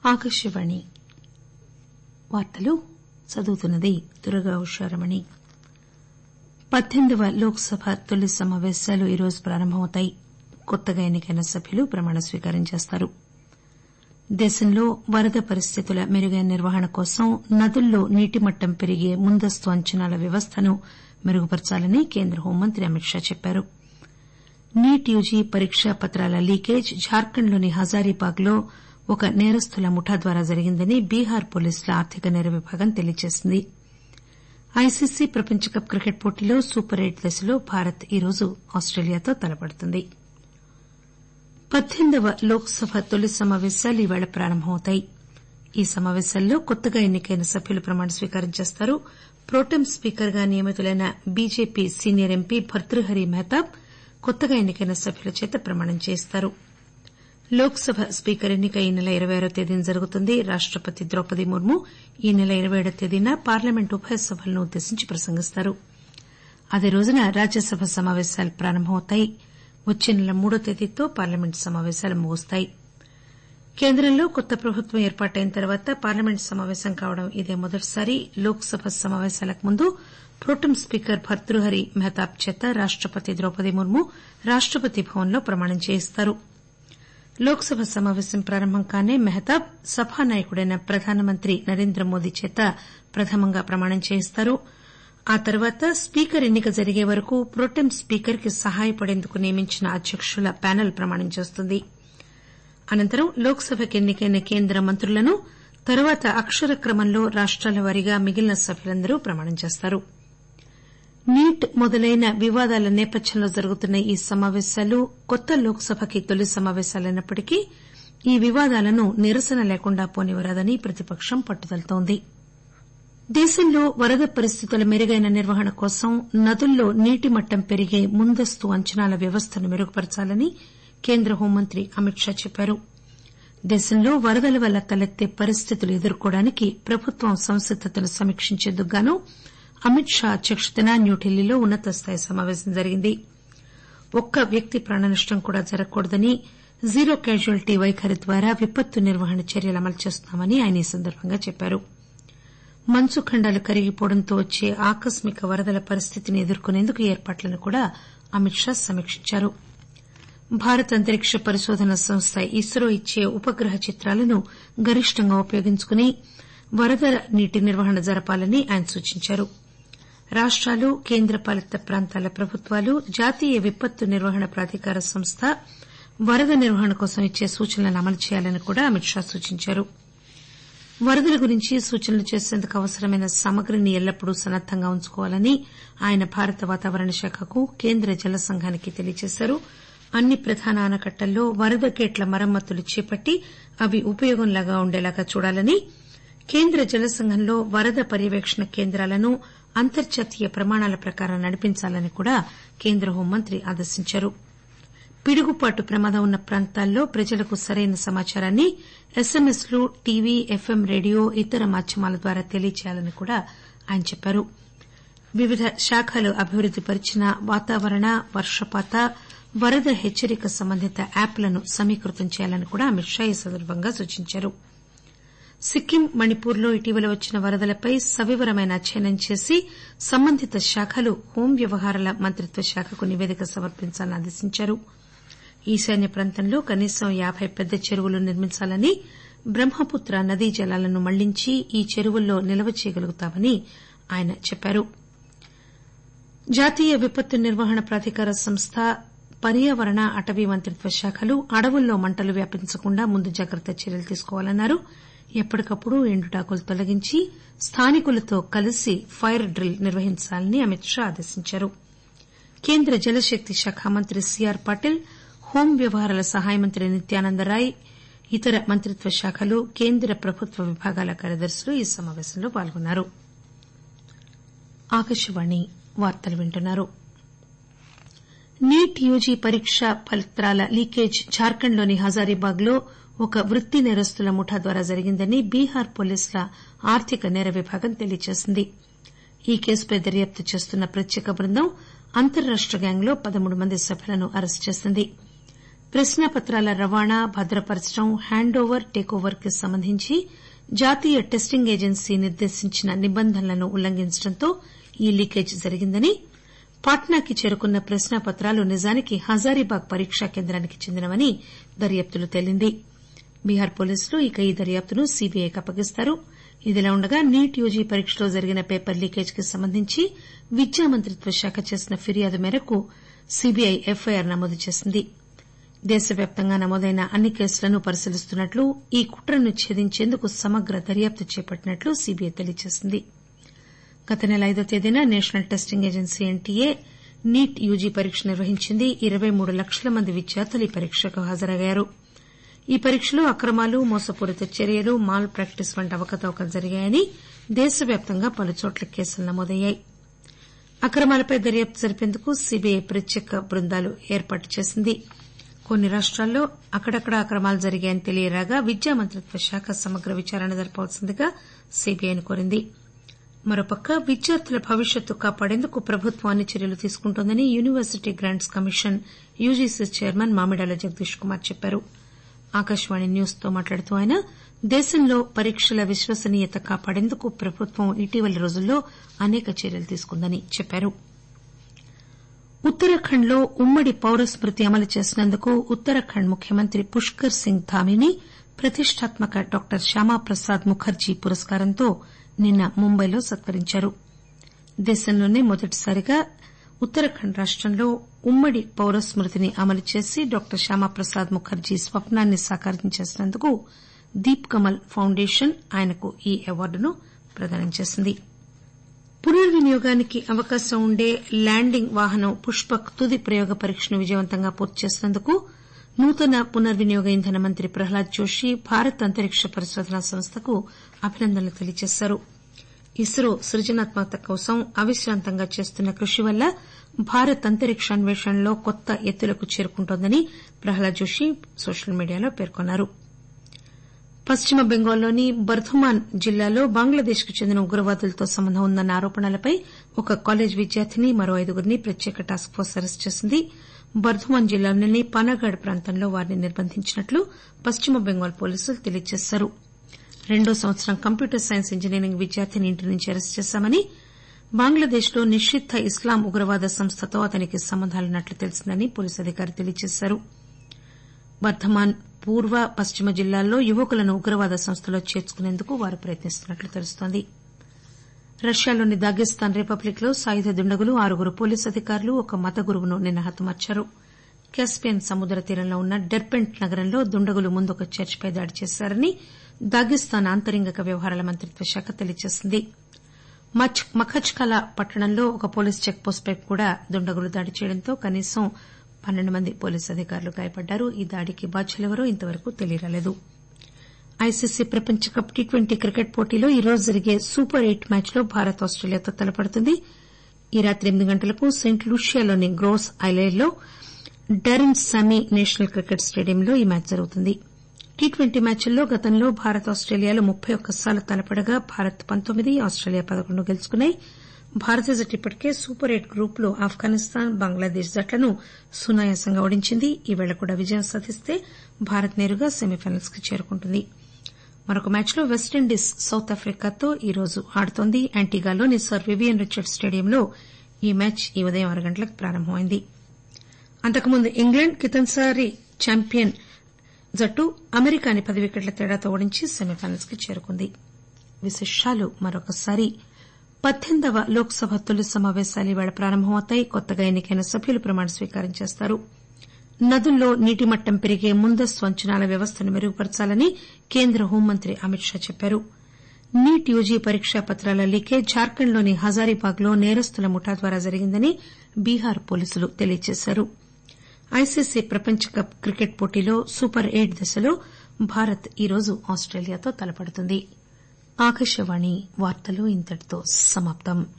ఆకాశవాణి వార్తలు చదువుతున్నది దుర్గా ఉషారమణి పద్దెనిమిదవ లోక్ సభ తొలి సమాపేశాలు ఈరోజు ప్రారంభమవుతాయి కొత్తగా ఎన్నికైన సభ్యులు ప్రమాణ స్వీకారం చేస్తారు దేశంలో వరద పరిస్థితుల మెరుగైన నిర్వహణ కోసం నదుల్లో నీటిమట్టం పెరిగే ముందస్తు అంచనాల వ్యవస్థను మెరుగుపర్చాలని కేంద్ర హోంమంత్రి అమిత్ షా చెప్పారు నీట్ యూజీ పరీక్షా పత్రాల లీకేజ్ జార్ఖండ్లోని హజారీబాగ్ లో ఒక నేరస్తుల ముఠా ద్వారా జరిగిందని బీహార్ పోలీసుల ఆర్థిక నేర విభాగం తెలియజేసింది ఐసీసీ ప్రపంచ కప్ క్రికెట్ పోటీలో సూపర్ ఎయిట్ దశలో భారత్ ఈరోజు ఆస్టేలియాతో తలపడుతుంది పద్దెనిమిదవ లోక్ సభ తొలి సమాపేశాలు ఈరోజు ప్రారంభమవుతాయి ఈ సమాపేశాల్లో కొత్తగా ఎన్నికైన సభ్యులు ప్రమాణ స్వీకారం చేస్తారు ప్రొటెం స్పీకర్ గా నియమితులైన BJP senior MP Bhartruhari Mahtab కొత్తగా ఎన్నికైన సభ్యుల చేత ప్రమాణం చేయిస్తారు లోక్ సభ స్పీకర్ ఎన్నిక ఈ నెల ఇరవై ఆరవ తేదీన జరుగుతుంది రాష్టపతి ద్రౌపది ముర్ము ఈ నెల ఇరవై ఏడవ తేదీన పార్లమెంట్ ఉభయ సభలను ఉద్దేశించి ప్రసంగిస్తారు అదే రోజున రాజ్యసభ సమాపేశాలు ప్రారంభమవుతాయి వచ్చే నెల మూడో తేదీతో పార్లమెంట్ సమాపేశాలు ముగుస్తాయి కేంద్రంలో కొత్త ప్రభుత్వం ఏర్పాటైన తర్వాత పార్లమెంట్ సమాపేశం కావడం ఇదే మొదటిసారి లోక్ సభ సమాపేశాలకు ముందు ప్రొటెం స్పీకర్ భర్తృహరి మహతాబ్ చేత రాష్టపతి ద్రౌపది ముర్ము రాష్టపతి భవన్లో ప్రమాణం చేయిస్తారు లోక్ సభ సమాపేశం ప్రారంభం కాగానే మహతాబ్ సభానాయకుడైన ప్రధానమంత్రి నరేంద్రమోదీ చేత ప్రథమంగా ప్రమాణం చేయిస్తారు ఆ తర్వాత స్పీకర్ ఎన్నిక జరిగే వరకు ప్రొటెం స్పీకర్ కి సహాయపడేందుకు నియమించిన అధ్యకుల ప్యానెల్ ప్రమాణం చేస్తుంది అనంతరం లోక్ సభకు ఎన్నికైన కేంద్ర మంత్రులను తర్వాత అక్షర క్రమంలో రాష్టాల వారీగా మిగిలిన సభ్యులందరూ ప్రమాణం చేస్తారు నీట్ మొదలైన వివాదాల నేపథ్యంలో జరుగుతున్న ఈ సమాపేశాలు కొత్త లోక్ సభకి తొలి సమాపేశాలైనప్పటికీ ఈ వివాదాలను నిరసన లేకుండా పోనివ్వరాదని ప్రతిపక్షం పట్టుదలతో ఉంది దేశంలో వరద పరిస్థితుల మెరుగైన నిర్వహణ కోసం నదుల్లో నీటిమట్టం పెరిగే ముందస్తు అంచనాల వ్యవస్థను మెరుగుపర్చాలని కేంద్ర హోంమంత్రి అమిత్ షా చెప్పారు దేశంలో వరదల వల్ల తలెత్తే పరిస్థితులు ఎదుర్కోవడానికి ప్రభుత్వం సంసిద్దతను సమీక్షించేందుకు గాను అమిత్ షా అధ్యక్షతన న్యూఢిల్లీలో ఉన్న తస్థాయి సమాపేశం జరిగింది ఒక్క వ్యక్తి ప్రాణనష్టం కూడా జరగకూడదని జీరో క్యాజువాలిటీ వైఖరి ద్వారా విపత్తు నిర్వహణ చర్యలు అమలు చేస్తున్నామని ఆయన ఈ సందర్బంగా చెప్పారు మంచు ఖండాలు కరిగిపోవడంతో వచ్చే ఆకస్మిక వరదల పరిస్థితిని ఎదుర్కొనేందుకు ఏర్పాట్లను కూడా అమిత్ షా సమీక్షించారు భారత అంతరిక్ష పరిశోధన సంస్థ ఇస్రో ఇచ్చే ఉపగ్రహ చిత్రాలను గరిష్టంగా ఉపయోగించుకుని వరద నీటి నిర్వహణ జరపాలని ఆయన సూచించారు రాష్టాలు కేంద్రపాలిత ప్రాంతాల ప్రభుత్వాలు జాతీయ విపత్తు నిర్వహణ ప్రాధికార సంస్థ వరద నిర్వహణ కోసం ఇచ్చే సూచనలను అమలు చేయాలని కూడా అమిత్ షా సూచించారు వరదల గురించి సూచనలు చేసేందుకు అవసరమైన సామగ్రిని ఎల్లప్పుడూ సన్నద్దంగా ఉంచుకోవాలని ఆయన భారత వాతావరణ శాఖకు కేంద్ర జల సంఘానికి తెలియజేశారు అన్ని ప్రధాన ఆనకట్టల్లో వరద గేట్ల మరమ్మతులు చేపట్టి అవి ఉపయోగంలో ఉండేలాగా చూడాలని కేంద్ర జల సంఘంలో వరద పర్యవేక్షణ కేంద్రాలను అంతర్జాతీయ ప్రమాణాల ప్రకారం నడిపించాలని కూడా కేంద్ర హోంమంత్రి ఆదేశించారు పిడుగుపాటు ప్రమాదం ఉన్న ప్రాంతాల్లో ప్రజలకు సరైన సమాచారాన్ని ఎస్ఎంఎస్ లు టీవీ ఎఫ్ఎం రేడియో ఇతర మాధ్యమాల ద్వారా తెలియజేయాలని కూడా ఆయన చెప్పారు వివిధ శాఖలు అభివృద్ది పరిచిన వాతావరణ వర్షపాత వరద హెచ్చరిక సంబంధిత యాప్లను సమీకృతం చేయాలని కూడా అమిత్ షా ఈ సందర్బంగా సూచించారు సిక్కిం మణిపూర్ లో ఇటీవల వచ్చిన వరదలపై సవివరమైన అధ్యయనం చేసి సంబంధిత శాఖలు హోం వ్యవహారాల మంత్రిత్వ శాఖకు నివేదిక సమర్పించాలని ఆదేశించారు ఈశాన్య ప్రాంతంలో కనీసం యాబై పెద్ద చెరువులు నిర్మించాలని బ్రహ్మపుత్ర నదీ జలాలను మళ్లించి ఈ చెరువుల్లో నిల్వ చేయగలుగుతామని ఆయన చెప్పారు జాతీయ విపత్తు నిర్వహణ ప్రాధికార సంస్థ పర్యావరణ అటవీ మంత్రిత్వ శాఖలు అడవుల్లో మంటలు వ్యాపించకుండా ముందు జాగ్రత్త చర్యలు తీసుకోవాలన్నారు ఎప్పటికప్పుడు ఎండుటాకులు తొలగించి స్థానికులతో కలిసి ఫైర్ డ్రిల్ నిర్వహించాలని అమిత్ షా ఆదేశించారు కేంద్ర జలశక్తి శాఖ మంత్రి సీఆర్ పాటిల్ హోం వ్యవహారాల సహాయ మంత్రి నిత్యానంద రాయ్ ఇతర మంత్రిత్వ శాఖలు కేంద్ర ప్రభుత్వ విభాగాల కార్యదర్శులు ఈ సమాపేశంలో పాల్గొన్నారు నీట్ యూజీ పరీక్షా పత్రాల లీకేజ్ జార్ఖండ్లోని హజారీబాగ్ లో ఒక వృత్తి నేరస్తుల ముఠా ద్వారా జరిగిందని బీహార్ పోలీసుల ఆర్థిక నేర విభాగం తెలియజేసింది ఈ కేసుపై దర్యాప్తు చేస్తున్న ప్రత్యేక బృందం అంతర్రాష్ట గ్యాంగ్ లో పదమూడు మంది సభ్యులను అరెస్టు చేసింది ప్రశ్నాపత్రాల రవాణా భద్రపరచడం హ్యాండ్ ఓవర్ టేక్ ఓవర్ కి సంబంధించి జాతీయ టెస్టింగ్ ఏజెన్సీ నిర్దేశించిన నిబంధనలను ఉల్లంఘించడంతో ఈ లీకేజీ జరిగిందని పాట్నాకి చేరుకున్న ప్రశ్నాపత్రాలు నిజానికి హజారీబాగ్ పరీక్షా కేంద్రానికి చెందినవని దర్యాప్తులో తేలింది బీహార్ పోలీసులు ఇక ఈ దర్యాప్తును సీబీఐకి అప్పగిస్తారు ఇదిలా ఉండగా నీట్ యూజీ పరీక్షలో జరిగిన పేపర్ లీకేజీకి సంబంధించి విద్యా మంత్రిత్వ శాఖ చేసిన ఫిర్యాదు మేరకు సీబీఐ ఎఫ్ఐఆర్ నమోదు చేసింది దేశవ్యాప్తంగా నమోదైన అన్ని కేసులను పరిశీలిస్తున్నట్లు ఈ కుట్రను ఛేదించేందుకు సమగ్ర దర్యాప్తు చేపట్టినట్లు సీబీఐ తెలియజేసింది గత నెల ఐదో తేదీన national testing agency NTA NEET UG పరీక్ష నిర్వహించింది ఇరవై మూడు లక్షల మంది విద్యార్థులు ఈ పరీక్షకు హాజరయ్యారు ఈ పరీక్షలో అక్రమాలు మోసపూరిత చర్యలు మాల్ ప్రాక్టీస్ వంటి అవకతవకలు జరిగాయని దేశవ్యాప్తంగా పలుచోట్ల కేసులు నమోదయ్యాయి అక్రమాలపై దర్యాప్తు జరిపేందుకు సీబీఐ ప్రత్యేక బృందాలు ఏర్పాటు చేసింది కొన్ని రాష్టాల్లో అక్కడక్కడా అక్రమాలు జరిగాయని తెలియరాగా విద్యా మంత్రిత్వ శాఖ సమగ్ర విచారణ జరపవలసిందిగా సీబీఐని కోరింది మరోపక్క విద్యార్థుల భవిష్యత్తు కాపాడేందుకు ప్రభుత్వం అన్ని చర్యలు తీసుకుంటోందని university grants commission UGC chairman Mamidala Jagadesh Kumar చెప్పారు ఆకాశవాణి న్యూస్ తో మాట్లాడుతూ ఆయన దేశంలో పరీక్షల విశ్వసనీయత కాపాడేందుకు ప్రభుత్వం ఇటీవలి రోజుల్లో అనేక చర్యలు తీసుకుందని చెప్పారు ఉత్తరాఖండ్ లో ఉమ్మడి పౌర స్మృతి అమలు చేసినందుకు ఉత్తరాఖండ్ ముఖ్యమంత్రి పుష్కర్ సింగ్ ధామీని ప్రతిష్టాత్మక డాక్టర్ శ్యామాప్రసాద్ ముఖర్జీ పురస్కారంతో నిన్న ముంబైలో సత్కరించారు దేశంలోనే మొదటిసారిగా ఉత్తరాఖండ్ రాష్టంలో ఉమ్మడి పౌర స్మృతిని అమలు చేసి డాక్టర్ శ్యామాప్రసాద్ ముఖర్జీ స్వప్నాన్ని సాకారం చేసినందుకు దీప్ కమల్ ఫౌండేషన్ ఆయనకు ఈ అవార్డును ప్రదానం చేసింది పునర్వినియోగానికి అవకాశం ఉండే ల్యాండింగ్ వాహనం పుష్పక్ తుది ప్రయోగ పరీక్షను విజయవంతంగా పూర్తి చేసినందుకు నూతన పునర్వినియోగ ఇంధన మంత్రి ప్రహ్లాద్ జోషి భారత్ అంతరిక్ష పరిశోధనా సంస్థకు అభినందనలు తెలియజేశారు ఇస్రో సృజనాత్మకత కోసం అవిశ్రాంతంగా చేస్తున్న కృషి వల్ల భారత్ అంతరిక్ష అన్వేషణలో కొత్త ఎత్తులకు చేరుకుంటోందని ప్రహ్లాద్ జోషి సోషల్ మీడియాలో పేర్కొన్నారు పశ్చిమ బెంగాల్లోని బర్ధమాన్ జిల్లాలో బంగ్లాదేశ్ కు చెందిన ఉగ్రవాదులతో సంబంధం ఉందన్న ఆరోపణలపై ఒక కాలేజీ విద్యార్థిని మరో ఐదుగురిని ప్రత్యేక టాస్క్ ఫోర్స్ అరెస్టు చేసింది బర్ధమాన్ జిల్లాలోని పనగాడ్ ప్రాంతంలో వారిని నిర్బంధించినట్లు పశ్చిమ బెంగాల్ పోలీసులు తెలియజేశారు రెండో సంవత్సరం కంప్యూటర్ సైన్స్ ఇంజనీరింగ్ విద్యార్థిని ఇంటి నుంచి అరెస్టు చేశామని బంగ్లాదేశ్ లో నిషిద్ద ఇస్లాం ఉగ్రవాద సంస్థతో అతనికి సంబంధాలున్నట్లు తెలిసిందని పోలీసు అధికారి తెలియజేశారు బర్ధమాన్ పూర్వ పశ్చిమ జిల్లాల్లో యువకులను ఉగ్రవాద సంస్థలో చేర్చుకునేందుకు వారు ప్రయత్నిస్తున్నట్లు తెలుస్తోంది రష్యాలోని దాగెస్తాన్ రిపబ్లిక్ లో సాయుధ దుండగులు ఆరుగురు పోలీసు అధికారులు ఒక మత గురువును నిన్న హతమార్చారు కాస్పియన్ సముద్ర తీరంలో ఉన్న డెర్బెంట్ నగరంలో దుండగులు ముందు ఒక చర్చిపై దాడి చేశారని దాగెస్తాన్ ఆంతరింగిక వ్యవహారాల మంత్రిత్వ శాఖ తెలియజేసింది మఖజ్కలా పట్టణంలో ఒక పోలీసు చెక్పోస్టుపై కూడా దుండగులు దాడి చేయడంతో కనీసం పన్నెండు మంది పోలీసు అధికారులు గాయపడ్డారు ఈ దాడికి బాధ్యులెవరో ఇంతవరకు తెలియరాలేదు ఐసీసీ ప్రపంచ కప్ టీ ట్వంటీ క్రికెట్ పోటీలో ఈరోజు జరిగే సూపర్ ఎయిట్ మ్యాచ్లో భారత్ ఆస్టేలియాతో తలపడుతుంది ఈ రాత్రి ఎనిమిది గంటలకు సెయింట్ లూషియాలోని గ్రోస్ ఐలాండ్లో డరెన్ సామీ నేషనల్ క్రికెట్ స్టేడియంలో ఈ మ్యాచ్ జరుగుతుంది టీ ట్వంటీ మ్యాచ్ల్లో గతంలో భారత్ ఆస్టేలియాలు ముప్పై ఒక్కసార్లు తలపడగా భారత్ పంతొమ్మిది ఆస్టేలియా పదకొండు గెలుచుకున్నాయి భారత జట్టు ఇప్పటికే సూపర్ ఎయిట్ గ్రూప్ లో ఆఫ్ఘనిస్తాన్ బంగ్లాదేశ్ జట్లను సునాయాసంగా ఓడించింది ఈవేళ కూడా విజయం సాధిస్తే భారత్ నేరుగా సెమీఫైనల్స్ కు చేరుకుంటుంది మరొక మ్యాచ్లో వెస్టిండీస్ సౌత్ ఆఫ్రికాతో ఈరోజు ఆడుతోంది యాంటిగాలోని సర్ వివియన్ రిచర్డ్ స్టేడియంలో ఈ మ్యాచ్ ఈ ఉదయం ఆరు గంటలకు ప్రారంభమైంది అంతకుముందు ఇంగ్లండ్ కితన్సారి చాంపియన్ జట్టు అమెరికాని పది వికెట్ల తేడాతో ఓడించి సెమీఫైనల్స్ కు చేరుకుంది విశేషాలు మరొకసారి పద్దెనిమిదవ లోక్ సభ తొలి సమాపేశాలు ఈవేళ ప్రారంభమవుతాయి కొత్తగా ఎన్నికైన సభ్యులు ప్రమాణ స్వీకారం చేస్తారు నదుల్లో నీటి మట్టం పెరిగే ముందస్తు అంచనాల వ్యవస్థను మెరుగుపరచాలని కేంద్ర హోంమంత్రి అమిత్ షా చెప్పారు నీట్ యూజీ పరీక్షా పత్రాల లీకేజ్ జార్ఖండ్లోని హజారీబాగ్ లో నేరస్తుల ముఠా ద్వారా జరిగిందని బీహార్ పోలీసులు తెలియజేశారు ఐసీసీ ప్రపంచ కప్ క్రికెట్ పోటీలో సూపర్ ఎయిట్ దశలో భారత్ ఈరోజు ఆస్టేలియాతో తలపడుతుంది ఆకాశవాణి వార్తలు ఇంతటితో సమాప్తం